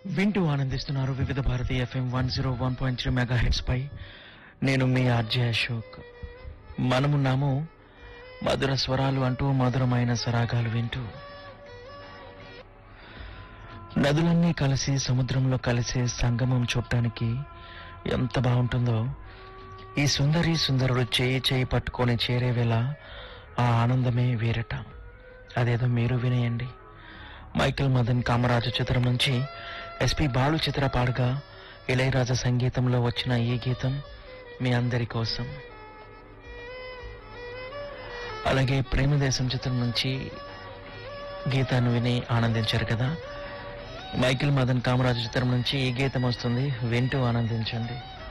వింటూ ఆనందిస్తున్నారు Vividh Bharati FM one zero one point three megahertz పై నేను మీ ఆర్జే అశోక్ మనమున్నాము మధుర స్వరాలు అంటూ మధురమైన సరాగాలు వింటూ నదులన్నీ కలిసి సముద్రంలో కలిసే సంగమం చూడటానికి ఎంత బాగుంటుందో ఈ సుందరి సుందరుడు చేయి చేయి పట్టుకొని చేరే వేళ ఆ ఆనందమే వేరట అదేదో మీరు వినేయండి మైకేల్ మదన్ కామరాజు చిత్రం నుంచి ఎస్పి బాలు చిత్ర పాడగా ఇళయరాజా సంగీతంలో వచ్చిన ఈ గీతం మీ అందరి కోసం అలాగే ప్రేమదేశం చిత్రం నుంచి గీతాన్ని విని ఆనందించారు కదా మైకేల్ మదన్ కామరాజు చిత్రం నుంచి ఈ గీతం వస్తుంది వింటూ ఆనందించండి